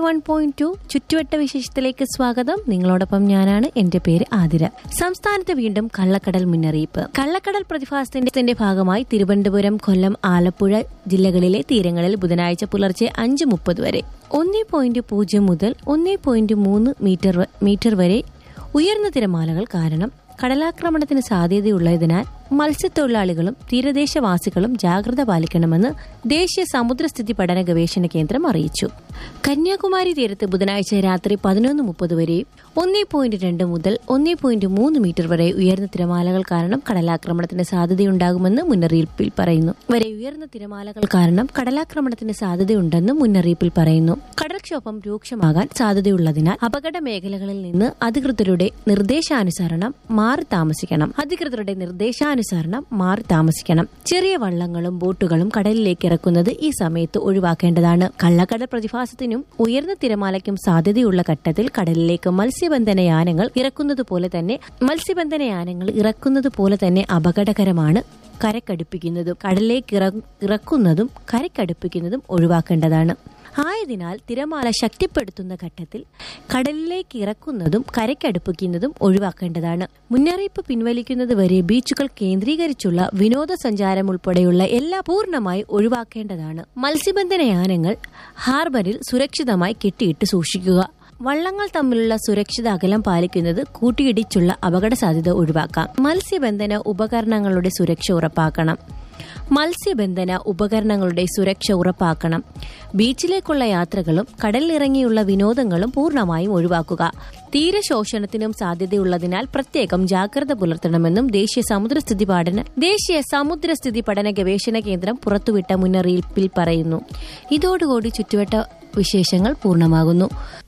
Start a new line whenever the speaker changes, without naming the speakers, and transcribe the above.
one point two ചുറ്റുവട്ട വിശേഷത്തിലേക്ക് സ്വാഗതം നിങ്ങളോടൊപ്പം ഞാനാണ് എന്റെ പേര് ആതിര സംസ്ഥാനത്ത് വീണ്ടും കള്ളക്കടൽ മുന്നറിയിപ്പ് കള്ളക്കടൽ പ്രതിഭാസത്തിന്റെ ഭാഗമായി തിരുവനന്തപുരം കൊല്ലം ആലപ്പുഴ ജില്ലകളിലെ തീരങ്ങളിൽ ബുധനാഴ്ച പുലർച്ചെ അഞ്ച് മുപ്പത് വരെ ഒന്നേ പോയിന്റ് പൂജ്യം മുതൽ ഒന്നേ പോയിന്റ് മൂന്ന് മീറ്റർ വ- മീറ്റർ വരെ ഉയർന്ന തിരമാലകൾ കാരണം കടലാക്രമണത്തിന് സാധ്യതയുള്ളതിനാൽ മത്സ്യത്തൊഴിലാളികളും തീരദേശവാസികളും ജാഗ്രത പാലിക്കണമെന്ന് ദേശീയ സമുദ്രസ്ഥിതി പഠന ഗവേഷണ കേന്ദ്രം അറിയിച്ചു കന്യാകുമാരി തീരത്ത് ബുധനാഴ്ച രാത്രി പതിനൊന്ന് മുപ്പത് വരെയും ഒന്നേ പോയിന്റ് രണ്ട് മുതൽ ഒന്നേ പോയിന്റ് മൂന്ന് മീറ്റർ വരെ ഉയർന്ന തിരമാലകൾ കാരണം കടലാക്രമണത്തിന് സാധ്യതയുണ്ടാകുമെന്ന് മുന്നറിയിപ്പിൽ പറയുന്നു വരെ ഉയർന്ന തിരമാലകൾ കാരണം കടലാക്രമണത്തിന് സാധ്യതയുണ്ടെന്നും മുന്നറിയിപ്പിൽ പറയുന്നു കടൽക്ഷോഭം രൂക്ഷമാകാൻ സാധ്യതയുള്ളതിനാൽ അപകട മേഖലകളിൽ നിന്ന് അധികൃതരുടെ നിർദ്ദേശാനുസരണം മാറി താമസിക്കണം അധികൃതരുടെ നിർദ്ദേശാനുസരണം മാറി താമസിക്കണം ചെറിയ വള്ളങ്ങളും ബോട്ടുകളും കടലിലേക്ക് ഇറക്കുന്നത് ഈ സമയത്ത് ഒഴിവാക്കേണ്ടതാണ് കള്ളക്കടൽ പ്രതിഭാസത്തിനും ഉയർന്ന തിരമാലയ്ക്കും സാധ്യതയുള്ള ഘട്ടത്തിൽ കടലിലേക്ക് മത്സ്യബന്ധന യാനങ്ങൾ ഇറക്കുന്നത് പോലെ തന്നെ മത്സ്യബന്ധന യാനങ്ങൾ ഇറക്കുന്നത് പോലെ തന്നെ അപകടകരമാണ് കരക്കടുപ്പിക്കുന്നതും കടലിലേക്ക് ഇറ- ഇറക്കുന്നതും കരക്കടുപ്പിക്കുന്നതും ഒഴിവാക്കേണ്ടതാണ് ആയതിനാൽ തിരമാല ശക്തിപ്പെടുത്തുന്ന ഘട്ടത്തിൽ കടലിലേക്ക് ഇറക്കുന്നതും കരയ്ക്കടുപ്പിക്കുന്നതും ഒഴിവാക്കേണ്ടതാണ് മുന്നറിയിപ്പ് പിൻവലിക്കുന്നത് വരെ ബീച്ചുകൾ കേന്ദ്രീകരിച്ചുള്ള വിനോദസഞ്ചാരം ഉൾപ്പെടെയുള്ള എല്ലാ പൂർണ്ണമായി ഒഴിവാക്കേണ്ടതാണ് മത്സ്യബന്ധന യാനങ്ങൾ ഹാർബറിൽ സുരക്ഷിതമായി കെട്ടിയിട്ട് സൂക്ഷിക്കുക വള്ളങ്ങൾ തമ്മിലുള്ള സുരക്ഷിത അകലം പാലിക്കുന്നത് കൂട്ടിയിടിച്ചുള്ള അപകട സാധ്യത ഒഴിവാക്കാം മത്സ്യബന്ധന ഉപകരണങ്ങളുടെ സുരക്ഷ ഉറപ്പാക്കണം മത്സ്യബന്ധന ഉപകരണങ്ങളുടെ സുരക്ഷ ഉറപ്പാക്കണം ബീച്ചിലേക്കുള്ള യാത്രകളും കടലിലിറങ്ങിയുള്ള വിനോദങ്ങളും പൂർണ്ണമായും ഒഴിവാക്കുക തീരശോഷണത്തിനും സാധ്യതയുള്ളതിനാൽ പ്രത്യേകം ജാഗ്രത പുലർത്തണമെന്നും ദേശീയ സമുദ്രസ്ഥിതി പഠന ദേശീയ സമുദ്രസ്ഥിതി പഠന ഗവേഷണ കേന്ദ്രം പുറത്തുവിട്ട മുന്നറിയിപ്പിൽ പറയുന്നു ഇതോടുകൂടി ചുറ്റുവട്ട വിശേഷങ്ങൾ പൂർണ്ണമാകുന്നു